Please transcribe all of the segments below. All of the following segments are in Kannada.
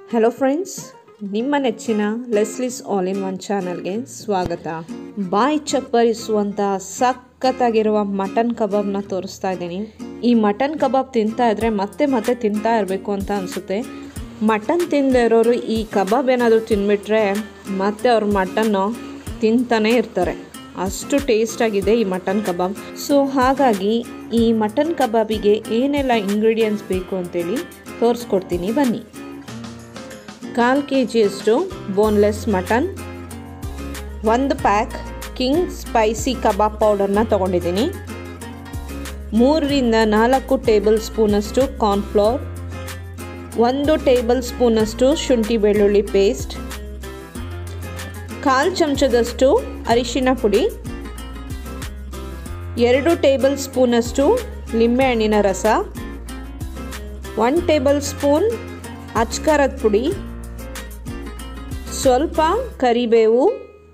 ಹಲೋ ಫ್ರೆಂಡ್ಸ್ ನಿಮ್ಮ ನೆಚ್ಚಿನ ಲೆಸ್ಲಿಸ್ ಆಲ್ ಇನ್ ಒನ್ ಚಾನಲ್ಗೆ ಸ್ವಾಗತ ಬಾಯಿ ಚಪ್ಪರಿಸುವಂಥ ಸಖತ್ತಾಗಿರುವ ಮಟನ್ ಕಬಾಬ್ನ ತೋರಿಸ್ತಾ ಇದ್ದೀನಿ ಈ ಮಟನ್ ಕಬಾಬ್ ತಿಂತಾ ಇದ್ರೆ ಮತ್ತೆ ಮತ್ತೆ ತಿಂತಾ ಇರಬೇಕು ಅಂತ ಅನಿಸುತ್ತೆ ಮಟನ್ ತಿಂದೇ ಇರೋರು ಈ ಕಬಾಬ್ ಏನಾದರೂ ತಿಂದ್ಬಿಟ್ರೆ ಮತ್ತೆ ಅವ್ರ ಮಟನ್ನು ತಿಂತಾನೇ ಇರ್ತಾರೆ ಅಷ್ಟು ಟೇಸ್ಟಾಗಿದೆ ಈ ಮಟನ್ ಕಬಾಬ್ ಸೊ ಹಾಗಾಗಿ ಈ ಮಟನ್ ಕಬಾಬಿಗೆ ಏನೆಲ್ಲ ಇಂಗ್ರೀಡಿಯೆಂಟ್ಸ್ ಬೇಕು ಅಂತೇಳಿ ತೋರಿಸ್ಕೊಡ್ತೀನಿ ಬನ್ನಿ ಕಾಲು ಕೆ ಜಿಯಷ್ಟು ಬೋನ್ಲೆಸ್ ಮಟನ್ ಒಂದು ಪ್ಯಾಕ್ ಕಿಂಗ್ ಸ್ಪೈಸಿ ಕಬಾಬ್ ಪೌಡರ್ನ ತೊಗೊಂಡಿದ್ದೀನಿ ಮೂರರಿಂದ ನಾಲ್ಕು ಟೇಬಲ್ ಸ್ಪೂನಷ್ಟು ಕಾರ್ನ್ಫ್ಲೋರ್ ಒಂದು ಟೇಬಲ್ ಸ್ಪೂನಷ್ಟು ಶುಂಠಿ ಬೆಳ್ಳುಳ್ಳಿ ಪೇಸ್ಟ್ ಕಾಲು ಚಮಚದಷ್ಟು ಅರಿಶಿನ ಪುಡಿ ಎರಡು ಟೇಬಲ್ ಸ್ಪೂನಷ್ಟು ಲಿಂಬೆಹಣ್ಣಿನ ರಸ ಒನ್ ಟೇಬಲ್ ಸ್ಪೂನ್ ಅಚ್ಕಾರದ ಪುಡಿ ಸ್ವಲ್ಪ ಕರಿಬೇವು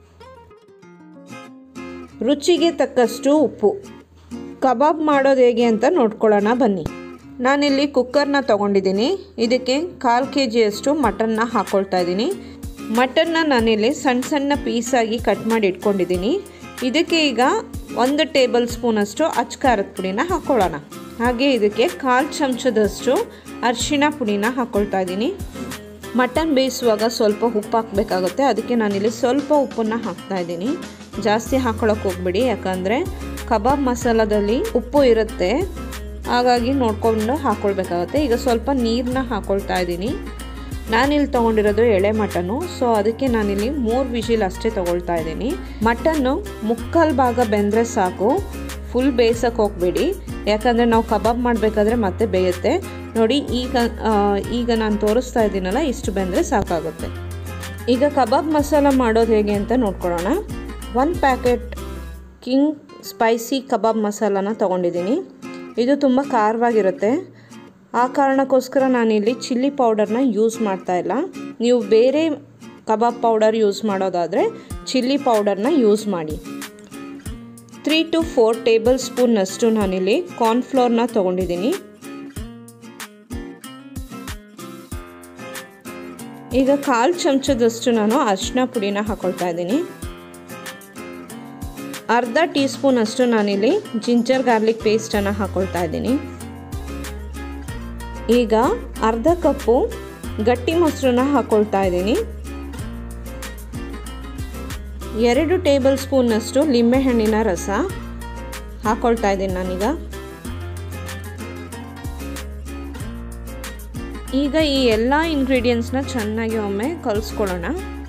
ರುಚಿಗೆ ತಕ್ಕಷ್ಟು ಉಪ್ಪು ಕಬಾಬ್ ಮಾಡೋದು ಹೇಗೆ ಅಂತ ನೋಡ್ಕೊಳ್ಳೋಣ ಬನ್ನಿ ನಾನಿಲ್ಲಿ ಕುಕ್ಕರ್ನ ತೊಗೊಂಡಿದ್ದೀನಿ ಇದಕ್ಕೆ ಕಾಲು ಕೆ ಜಿಯಷ್ಟು ಮಟನ್ನ ಹಾಕ್ಕೊಳ್ತಾ ಇದ್ದೀನಿ ಮಟನ್ನ ನಾನಿಲ್ಲಿ ಸಣ್ಣ ಸಣ್ಣ ಪೀಸಾಗಿ ಕಟ್ ಮಾಡಿ ಇಟ್ಕೊಂಡಿದ್ದೀನಿ ಇದಕ್ಕೆ ಈಗ ಒಂದು ಟೇಬಲ್ ಸ್ಪೂನಷ್ಟು ಅಚ್ಕಾರದ ಪುಡಿನ ಹಾಕ್ಕೊಳ್ಳೋಣ ಹಾಗೆ ಇದಕ್ಕೆ ಕಾಲು ಚಮಚದಷ್ಟು ಅರಿಶಿಣ ಪುಡಿನ ಹಾಕ್ಕೊಳ್ತಾ ಇದ್ದೀನಿ ಮಟನ್ ಬೇಯಿಸುವಾಗ ಸ್ವಲ್ಪ ಉಪ್ಪು ಹಾಕಬೇಕಾಗುತ್ತೆ ಅದಕ್ಕೆ ನಾನಿಲ್ಲಿ ಸ್ವಲ್ಪ ಉಪ್ಪನ್ನು ಹಾಕ್ತಾ ಇದ್ದೀನಿ ಜಾಸ್ತಿ ಹಾಕ್ಕೊಳಕ್ಕೆ ಹೋಗ್ಬಿಡಿ ಯಾಕಂದರೆ ಕಬಾಬ್ ಮಸಾಲದಲ್ಲಿ ಉಪ್ಪು ಇರುತ್ತೆ ಹಾಗಾಗಿ ನೋಡ್ಕೊಂಡು ಹಾಕ್ಕೊಳ್ಬೇಕಾಗುತ್ತೆ ಈಗ ಸ್ವಲ್ಪ ನೀರನ್ನ ಹಾಕ್ಕೊಳ್ತಾ ಇದ್ದೀನಿ ನಾನಿಲ್ಲಿ ತೊಗೊಂಡಿರೋದು ಎಳೆ ಮಟನ್ನು ಸೊ ಅದಕ್ಕೆ ನಾನಿಲ್ಲಿ ಮೂರು ವಿಜಿಲ್ ಅಷ್ಟೇ ತೊಗೊಳ್ತಾ ಇದ್ದೀನಿ ಮಟನ್ನು ಮುಕ್ಕಾಲು ಭಾಗ ಬೆಂದರೆ ಸಾಕು ಫುಲ್ ಬೇಯಿಸೋಕೆ ಹೋಗಬೇಡಿ ಯಾಕಂದರೆ ನಾವು ಕಬಾಬ್ ಮಾಡಬೇಕಾದ್ರೆ ಮತ್ತೆ ಬೇಯುತ್ತೆ ನೋಡಿ ಈಗ ಈಗ ನಾನು ತೋರಿಸ್ತಾ ಇದ್ದೀನಲ್ಲ ಇಷ್ಟು ಬೆಂದರೆ ಸಾಕಾಗುತ್ತೆ ಈಗ ಕಬಾಬ್ ಮಸಾಲ ಮಾಡೋದು ಹೇಗೆ ಅಂತ ನೋಡ್ಕೊಳ್ಳೋಣ ಒಂದು ಪ್ಯಾಕೆಟ್ ಕಿಂಗ್ ಸ್ಪೈಸಿ ಕಬಾಬ್ ಮಸಾಲಾನ ತೊಗೊಂಡಿದ್ದೀನಿ ಇದು ತುಂಬ ಖಾರವಾಗಿರುತ್ತೆ ಆ ಕಾರಣಕ್ಕೋಸ್ಕರ ನಾನಿಲ್ಲಿ ಚಿಲ್ಲಿ ಪೌಡರ್ನ ಯೂಸ್ ಮಾಡ್ತಾ ಇಲ್ಲ ನೀವು ಬೇರೆ ಕಬಾಬ್ ಪೌಡರ್ ಯೂಸ್ ಮಾಡೋದಾದರೆ ಚಿಲ್ಲಿ ಪೌಡರ್ನ ಯೂಸ್ ಮಾಡಿ ತ್ರೀ ಟು ಫೋರ್ ಟೇಬಲ್ ಸ್ಪೂನ್ನಷ್ಟು ನಾನಿಲ್ಲಿ ಕಾರ್ನ್ಫ್ಲೋರ್ನ ತೊಗೊಂಡಿದ್ದೀನಿ ಈಗ ಕಾಲು ಚಮಚದಷ್ಟು ನಾನು ಅರಿಶಿನ ಪುಡಿನ ಹಾಕೊಳ್ತಾ ಇದ್ದೀನಿ ಅರ್ಧ ಟೀ ಸ್ಪೂನಷ್ಟು ನಾನಿಲ್ಲಿ ಜಿಂಜರ್ ಗಾರ್ಲಿಕ್ ಪೇಸ್ಟನ್ನು ಹಾಕೊಳ್ತಾ ಇದ್ದೀನಿ ಈಗ ಅರ್ಧ ಕಪ್ಪು ಗಟ್ಟಿ ಮೊಸರನ್ನ ಹಾಕೊಳ್ತಾ ಇದ್ದೀನಿ ಎರಡು ಟೇಬಲ್ ಸ್ಪೂನ್ನಷ್ಟು ಲಿಂಬೆಹಣ್ಣಿನ ರಸ ಹಾಕೊಳ್ತಾ ಇದ್ದೀನಿ ನಾನೀಗ ಈಗ ಈ ಎಲ್ಲ ಇಂಗ್ರೀಡಿಯೆಂಟ್ಸ್ನ ಚೆನ್ನಾಗಿ ಒಮ್ಮೆ ಕಲಿಸ್ಕೊಳ್ಳೋಣ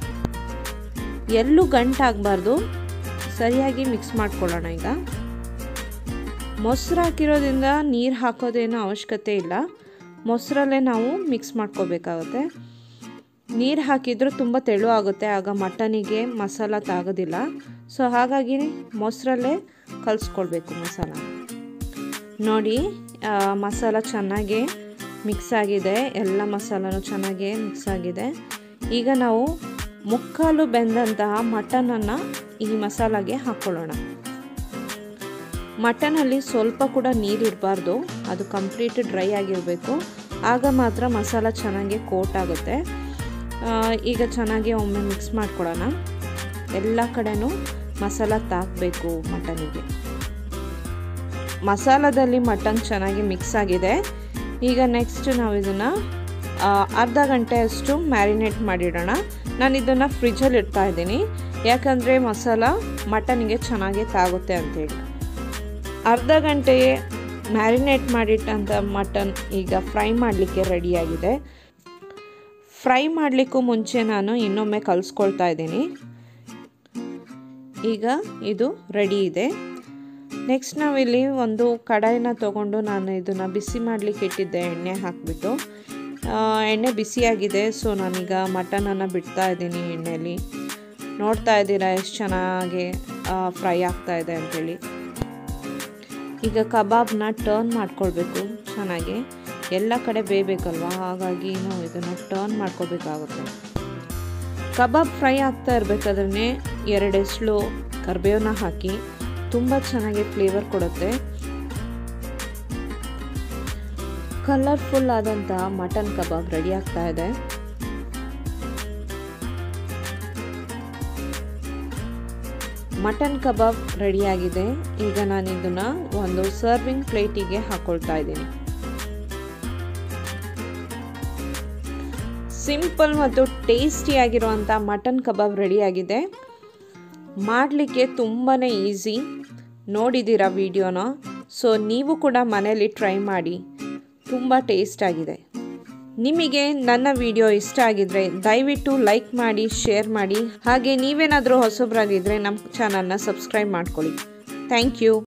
ಎಲ್ಲೂ ಗಂಟಾಗಬಾರ್ದು ಸರಿಯಾಗಿ ಮಿಕ್ಸ್ ಮಾಡ್ಕೊಳ್ಳೋಣ ಈಗ ಮೊಸರು ಹಾಕಿರೋದ್ರಿಂದ ನೀರು ಹಾಕೋದೇನೋ ಅವಶ್ಯಕತೆ ಇಲ್ಲ ಮೊಸರಲ್ಲೇ ನಾವು ಮಿಕ್ಸ್ ಮಾಡ್ಕೋಬೇಕಾಗುತ್ತೆ ನೀರು ಹಾಕಿದರೂ ತುಂಬ ತೆಳು ಆಗುತ್ತೆ ಆಗ ಮಟನಿಗೆ ಮಸಾಲ ತಾಗೋದಿಲ್ಲ ಸೊ ಹಾಗಾಗಿ ಮೊಸರಲ್ಲೇ ಕಲಿಸ್ಕೊಳ್ಬೇಕು ಮಸಾಲ ನೋಡಿ ಮಸಾಲ ಚೆನ್ನಾಗಿ ಮಿಕ್ಸ್ ಆಗಿದೆ ಎಲ್ಲ ಮಸಾಲನೂ ಚೆನ್ನಾಗಿ ಮಿಕ್ಸ್ ಆಗಿದೆ ಈಗ ನಾವು ಮುಕ್ಕಾಲು ಬೆಂದಂತಹ ಮಟನನ್ನು ಈ ಮಸಾಲಾಗೆ ಹಾಕ್ಕೊಳ್ಳೋಣ ಮಟನಲ್ಲಿ ಸ್ವಲ್ಪ ಕೂಡ ನೀರಿರಬಾರ್ದು ಅದು ಕಂಪ್ಲೀಟ್ ಡ್ರೈ ಆಗಿರಬೇಕು ಆಗ ಮಾತ್ರ ಮಸಾಲ ಚೆನ್ನಾಗಿ ಕೋಟ್ ಆಗುತ್ತೆ ಈಗ ಚೆನ್ನಾಗಿ ಒಮ್ಮೆ ಮಿಕ್ಸ್ ಮಾಡ್ಕೊಳ್ಳೋಣ ಎಲ್ಲ ಕಡೆನೂ ಮಸಾಲ ತಾಕಬೇಕು ಮಟನಿಗೆ ಮಸಾಲದಲ್ಲಿ ಮಟನ್ ಚೆನ್ನಾಗಿ ಮಿಕ್ಸ್ ಆಗಿದೆ ಈಗ ನೆಕ್ಸ್ಟ್ ನಾವು ಇದನ್ನು ಅರ್ಧ ಗಂಟೆಯಷ್ಟು ಮ್ಯಾರಿನೇಟ್ ಮಾಡಿಡೋಣ ನಾನು ಇದನ್ನು ಫ್ರಿಜ್ಜಲ್ಲಿ ಇಡ್ತಾ ಇದ್ದೀನಿ ಯಾಕಂದರೆ ಮಸಾಲ ಮಟನ್ಗೆ ಚೆನ್ನಾಗಿ ತಾಗುತ್ತೆ ಅಂತೇಳಿ ಅರ್ಧ ಗಂಟೆ ಮ್ಯಾರಿನೇಟ್ ಮಾಡಿಟ್ಟಂಥ ಮಟನ್ ಈಗ ಫ್ರೈ ಮಾಡಲಿಕ್ಕೆ ರೆಡಿಯಾಗಿದೆ ಫ್ರೈ ಮಾಡಲಿಕ್ಕೂ ಮುಂಚೆ ನಾನು ಇನ್ನೊಮ್ಮೆ ಕಲಿಸ್ಕೊಳ್ತಾ ಇದ್ದೀನಿ ಈಗ ಇದು ರೆಡಿ ಇದೆ ನೆಕ್ಸ್ಟ್ ನಾವಿಲ್ಲಿ ಒಂದು ಕಡಾಯಿನ ತೊಗೊಂಡು ನಾನು ಇದನ್ನು ಬಿಸಿ ಮಾಡಲಿಕ್ಕೆ ಇಟ್ಟಿದ್ದೆ ಎಣ್ಣೆ ಹಾಕಿಬಿಟ್ಟು ಎಣ್ಣೆ ಬಿಸಿಯಾಗಿದೆ ಸೊ ನಾನೀಗ ಮಟನನ್ನು ಬಿಡ್ತಾ ಇದ್ದೀನಿ ಎಣ್ಣೆಯಲ್ಲಿ ನೋಡ್ತಾ ಇದ್ದೀರಾ ಎಷ್ಟು ಚೆನ್ನಾಗಿ ಫ್ರೈ ಆಗ್ತಾ ಇದೆ ಅಂಥೇಳಿ ಈಗ ಕಬಾಬ್ನ ಟರ್ನ್ ಮಾಡ್ಕೊಳ್ಬೇಕು ಚೆನ್ನಾಗಿ ಎಲ್ಲ ಕಡೆ ಬೇಯಬೇಕಲ್ವ ಹಾಗಾಗಿ ನಾವು ಇದನ್ನು ಟರ್ನ್ ಮಾಡ್ಕೋಬೇಕಾಗುತ್ತೆ ಕಬಾಬ್ ಫ್ರೈ ಆಗ್ತಾ ಇರಬೇಕಾದ್ರೆ ಎರಡೆಸ್ಲು ಕರಿಬೇವನ್ನ ಹಾಕಿ ತುಂಬ ಚೆನ್ನಾಗಿ ಫ್ಲೇವರ್ ಕೊಡುತ್ತೆ ಕಲರ್ಫುಲ್ ಆದಂತಹ ಮಟನ್ ಕಬಾಬ್ ರೆಡಿ ಆಗ್ತಾ ಇದೆ ಮಟನ್ ಕಬಾಬ್ ರೆಡಿಯಾಗಿದೆ ಈಗ ನಾನು ಇದನ್ನು ಒಂದು ಸರ್ವಿಂಗ್ ಪ್ಲೇಟಿಗೆ ಹಾಕೊಳ್ತಾ ಇದ್ದೀನಿ ಸಿಂಪಲ್ ಮತ್ತು ಟೇಸ್ಟಿಯಾಗಿರುವಂಥ ಮಟನ್ ಕಬಾಬ್ ರೆಡಿಯಾಗಿದೆ ಮಾಡಲಿಕ್ಕೆ ತುಂಬಾ ಈಸಿ ನೋಡಿದ್ದೀರಾ ವಿಡಿಯೋನ ಸೊ ನೀವು ಕೂಡ ಮನೇಲಿ ಟ್ರೈ ಮಾಡಿ ತುಂಬ ಟೇಸ್ಟ್ ಆಗಿದೆ ನಿಮಗೆ ನನ್ನ ವಿಡಿಯೋ ಇಷ್ಟ ಆಗಿದ್ರೆ ದಯವಿಟ್ಟು ಲೈಕ್ ಮಾಡಿ ಶೇರ್ ಮಾಡಿ ಹಾಗೆ ನೀವೇನಾದರೂ ಹೊಸಬ್ರಾಗಿದ್ದರೆ ನಮ್ಮ ಚಾನಲ್ನ ಸಬ್ಸ್ಕ್ರೈಬ್ ಮಾಡ್ಕೊಳ್ಳಿ ಥ್ಯಾಂಕ್ ಯು